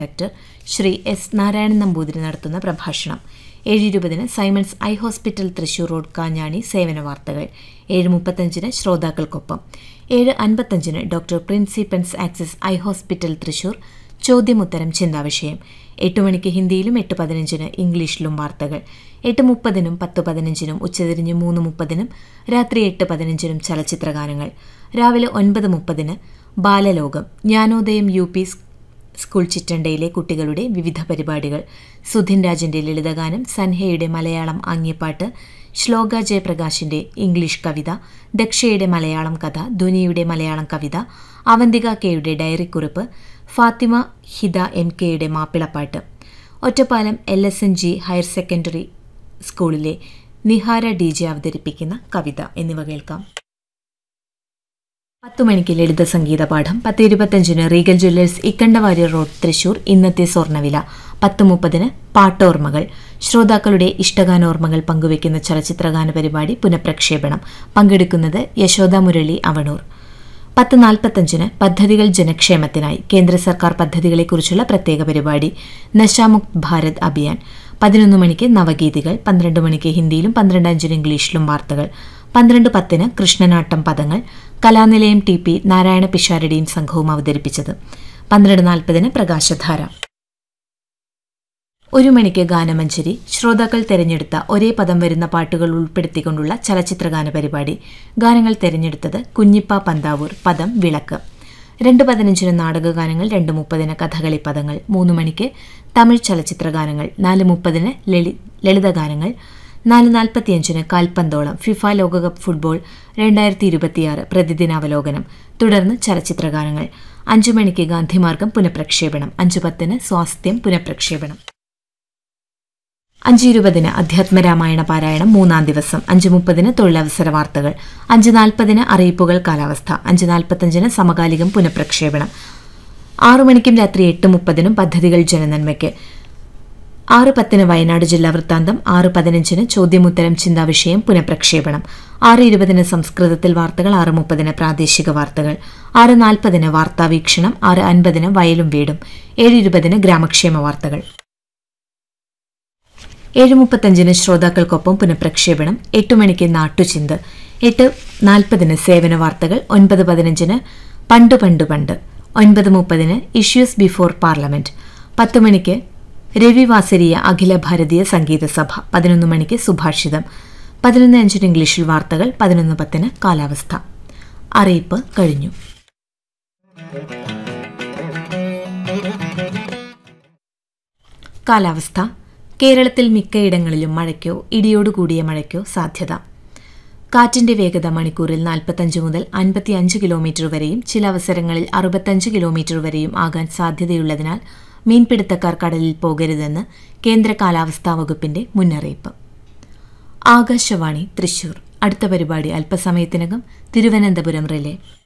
director Shri S Narayanan Namboothiri നടത്തുന്ന പ്രഭാഷണം ഏഴ് ഇരുപതിന് Simons eye hospital Thrissur road Kanjani സേവന വാർത്തകൾ ഏഴ് മുപ്പത്തഞ്ചിന് ശ്രോതാക്കൾക്കൊപ്പം ഏഴ് അൻപത്തഞ്ചിന് doctor principals axis eye hospital Thrissur ചോദ്യമുത്തരം ചിന്താവിഷയം എട്ട് മണിക്ക് ഹിന്ദിയിലും എട്ട് പതിനഞ്ചിന് ഇംഗ്ലീഷിലും വാർത്തകൾ എട്ട് മുപ്പതിനും പത്ത് പതിനഞ്ചിനും ഉച്ചതിരിഞ്ഞ് മൂന്ന് മുപ്പതിനും രാത്രി എട്ട് പതിനഞ്ചിനും ചലച്ചിത്രഗാനങ്ങൾ രാവിലെ ഒൻപത് മുപ്പതിന് Balalokam Jnanodayam U P school ചിറ്റണ്ടയിലെ കുട്ടികളുടെ വിവിധ പരിപാടികൾ സുധിൻ രാജിന്റെ ലളിതഗാനം സൻഹയുടെ മലയാളം ആംഗ്യപ്പാട്ട് ശ്ലോക ജയപ്രകാശിന്റെ ഇംഗ്ലീഷ് കവിത ദക്ഷയുടെ മലയാളം കഥ ധ്വനിയുടെ മലയാളം കവിത അവന്തിക കെയുടെ ഡയറിക്കുറിപ്പ് ഫാത്തിമ ഹിദ എം കെയുടെ മാപ്പിളപ്പാട്ട് Ottapalam L S N G higher secondary സ്കൂളിലെ നിഹാര ഡി ജെ അവതരിപ്പിക്കുന്ന കവിത എന്നിവ കേൾക്കാം പത്തു മണിക്ക് ലളിത സംഗീത പാഠം പത്ത് ഇരുപത്തഞ്ചിന് Regal jewellers Ikkandavari road Thrissur ഇന്നത്തെ സ്വർണ്ണവില പത്ത് മുപ്പതിന് പാട്ടോർമ്മകൾ ശ്രോതാക്കളുടെ ഇഷ്ടഗാനോർമ്മകൾ പങ്കുവയ്ക്കുന്ന ചലച്ചിത്രഗാന പരിപാടി പുനഃപ്രക്ഷേപണം പങ്കെടുക്കുന്നത് യശോദ മുരളി അവണൂർ പത്ത് നാൽപ്പത്തഞ്ചിന് പദ്ധതികൾ ജനക്ഷേമത്തിനായി കേന്ദ്ര സർക്കാർ പദ്ധതികളെക്കുറിച്ചുള്ള പ്രത്യേക പരിപാടി നശാമുക്ത് ഭാരത് അഭിയാൻ പതിനൊന്ന് മണിക്ക് നവഗീതികൾ പന്ത്രണ്ട് മണിക്ക് ഹിന്ദിയിലും പന്ത്രണ്ട് അഞ്ചിന് ഇംഗ്ലീഷിലും വാർത്തകൾ പന്ത്രണ്ട് പത്തിന് കൃഷ്ണനാട്ടം പദങ്ങൾ കലാനിലയം ടി പി നാരായണ പിഷാരടിയും സംഘവും അവതരിപ്പിച്ചത് പന്ത്രണ്ട് നാൽപ്പതിന് പ്രകാശധാര ഒരു മണിക്ക് ഗാനമഞ്ജരി ശ്രോതാക്കൾ തെരഞ്ഞെടുത്ത ഒരേ പദം വരുന്ന പാട്ടുകൾ ഉൾപ്പെടുത്തിക്കൊണ്ടുള്ള ചലച്ചിത്രഗാന പരിപാടി ഗാനങ്ങൾ തെരഞ്ഞെടുത്തത് കുഞ്ഞിപ്പ പന്താവൂർ പദം വിളക്ക് രണ്ട് പതിനഞ്ചിന് നാടകഗാനങ്ങൾ രണ്ട് മുപ്പതിന് കഥകളി പദങ്ങൾ മൂന്ന് മണിക്ക് തമിഴ് ചലച്ചിത്രഗാനങ്ങൾ നാല് മുപ്പതിന് ലളി ലളിതഗാനങ്ങൾ നാല് നാൽപ്പത്തിയഞ്ചിന് കാൽപന്തോളം ഫിഫ ലോകകപ്പ് ഫുട്ബോൾ രണ്ടായിരത്തി ഇരുപത്തിയാറ് പ്രതിദിനാവലോകനം തുടർന്ന് ചലച്ചിത്രഗാനങ്ങൾ അഞ്ചു മണിക്ക് ഗാന്ധിമാർഗം പുനഃപ്രക്ഷേപണം അഞ്ചു പത്തിന് സ്വാസ്ഥ്യം പുനഃപ്രക്ഷേപണം അഞ്ച് ഇരുപതിന് അധ്യാത്മരാമായണ പാരായണം മൂന്നാം ദിവസം അഞ്ച് മുപ്പതിന് തൊഴിലവസര വാർത്തകൾ അഞ്ച് നാൽപ്പതിന് അറിയിപ്പുകൾ കാലാവസ്ഥ അഞ്ച് നാൽപ്പത്തഞ്ചിന് സമകാലികം പുനഃപ്രക്ഷേപണം ആറു മണിക്കും രാത്രി എട്ട് മുപ്പതിനും പദ്ധതികൾ ജനനന്മയ്ക്ക് ആറ് പത്തിന് വയനാട് ജില്ലാ വൃത്താന്തം ആറ് പതിനഞ്ചിന് ചോദ്യമുത്തരം ചിന്താവിഷയം പുനഃപ്രക്ഷേപണം ആറ് ഇരുപതിന് സംസ്കൃതത്തിൽ വാർത്തകൾ ആറ് മുപ്പതിന് പ്രാദേശിക വാർത്തകൾ ആറ് നാൽപ്പതിന് വാർത്താവീക്ഷണം ആറ് അൻപതിന് വയലും വീടും ഏഴ് ഇരുപതിന് ഗ്രാമക്ഷേമ വാർത്തകൾ ഏഴ് മുപ്പത്തഞ്ചിന് ശ്രോതാക്കൾക്കൊപ്പം പുനഃപ്രക്ഷേപണം എട്ട് മണിക്ക് നാട്ടുചിന്ത് എട്ട് നാൽപ്പതിന് സേവന വാർത്തകൾ ഒൻപത് പതിനഞ്ചിന് പണ്ട് പണ്ട് പണ്ട് ഒൻപത് മുപ്പതിന് ഇഷ്യൂസ് ബിഫോർ പാർലമെന്റ് പത്ത് മണിക്ക് രവി വാസരിയ അഖില ഭാരതീയ സംഗീത സഭ പതിനൊന്ന് മണിക്ക് സുഭാഷിതം പതിനൊന്ന് അഞ്ചിന് ഇംഗ്ലീഷിൽ വാർത്തകൾ പതിനൊന്ന് പത്തിന് കാലാവസ്ഥ അറിയിപ്പ് കഴിഞ്ഞു കാലാവസ്ഥ കേരളത്തിൽ മിക്കയിടങ്ങളിലും മഴയ്ക്കോ ഇടിയോടുകൂടിയ മഴയ്ക്കോ സാധ്യത കാറ്റിന്റെ വേഗത മണിക്കൂറിൽ നാൽപ്പത്തഞ്ച് മുതൽ അൻപത്തിയഞ്ച് കിലോമീറ്റർ വരെയും ചില അവസരങ്ങളിൽ അറുപത്തഞ്ച് കിലോമീറ്റർ വരെയും ആകാൻ സാധ്യതയുള്ളതിനാൽ മീൻപിടുത്തക്കാർ കടലിൽ പോകരുതെന്ന് കേന്ദ്ര കാലാവസ്ഥാ വകുപ്പിന്റെ മുന്നറിയിപ്പ് ആകാശവാണി തൃശൂർ അടുത്ത പരിപാടി അല്പസമയത്തിനകം തിരുവനന്തപുരം റിലേ